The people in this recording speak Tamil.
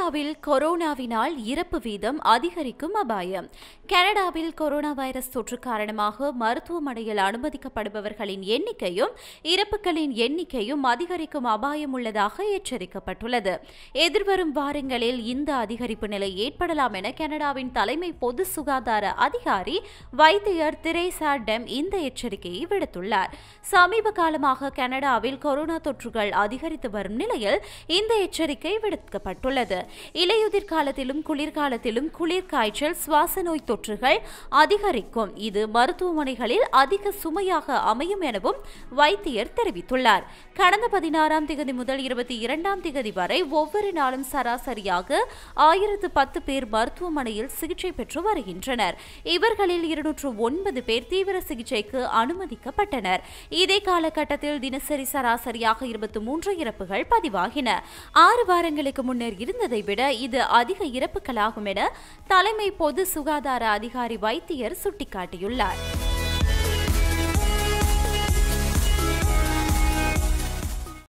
கனடாவில் கொரோனாவினால் இறப்பு வீதம் அதிகரிக்கும் அபாயம் கனடாவில் கொரோனா வைரஸ் தொற்று காரணமாக மருத்துவமனையில் அனுமதிக்கப்படுபவர்களின் எண்ணிக்கையும் இறப்புகளின் எண்ணிக்கையும் அதிகரிக்கும் அபாயம் உள்ளதாக எச்சரிக்கப்பட்டுள்ளது எதிர்வரும் வாரங்களில் இந்த அதிகரிப்பு நிலை ஏற்படலாம் என கனடாவின் தலைமை பொது சுகாதார அதிகாரி வைத்தியர் திரேசா டெம் இந்த எச்சரிக்கையை விடுத்துள்ளார் சமீப காலமாக கனடாவில் கொரோனா தொற்றுகள் அதிகரித்து வரும் நிலையில் இந்த எச்சரிக்கை விடுக்கப்பட்டுள்ளது இலையுதிர் காலத்திலும் குளிர்காலத்திலும் குளிர் காய்ச்சல் சுவாச நோய் தொற்றுகள் அதிகரிக்கும் இது மருத்துவமனைகளில் அதிக சுமையாக அமையும் எனவும் வைத்தியர் தெரிவித்துள்ளார் கடந்த பதினாறாம் திகதி முதல் இருபத்தி இரண்டாம் திகதி வரை ஒவ்வொரு நாளும் சராசரியாக ஆயிரத்து பத்து பேர் மருத்துவமனையில் சிகிச்சை பெற்று வருகின்றனர் இவர்களில் இருநூற்று ஒன்பது பேர் தீவிர சிகிச்சைக்கு அனுமதிக்கப்பட்டனர் இதே காலகட்டத்தில் தினசரி சராசரியாக இருபத்தி மூன்று இறப்புகள் பதிவாகின ஆறு வாரங்களுக்கு முன்னர் இருந்ததை விட இது அதிக இறப்புகளாகும் என தலைமை பொது சுகாதார அதிகாரி வைத்தியர் சுட்டிக்காட்டியுள்ளார்